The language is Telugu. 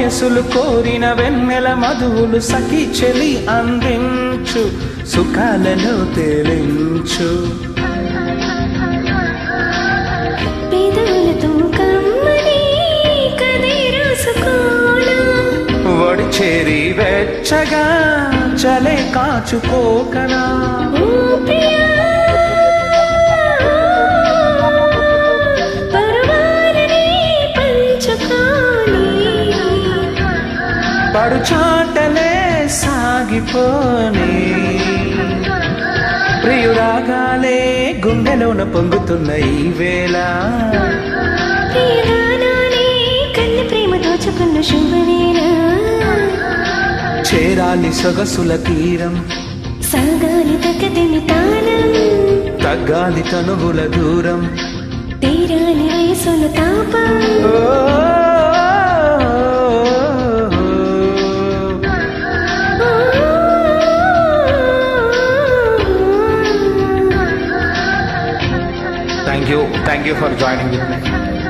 వయసులు కోరిన వెన్నెల మధువులు సఖి చెలి అందించు సుఖాలను తేలించు పెదవులతో కమ్మని కదే రాసుకోనా వడి చేరి వెచ్చగా చలే కాచుకోకనా ఓ ప్రియా పరవాలని పంచుకోని పడుచాటలే సాగిపోని ప్రియురాగాలే గుండెలోన పొంగుతున్న ఈ వేళ ప్రియగానాలే కన్ను ప్రేమ దోచుకున్న శుభవేళ చేరాలి సొగసుల తీరం సాగాలి తగ్గదని తాళం తగ్గాలి తనువుల దూరం తీరాలి వయసుల తాపం ఓ, thank you thank you for joining with me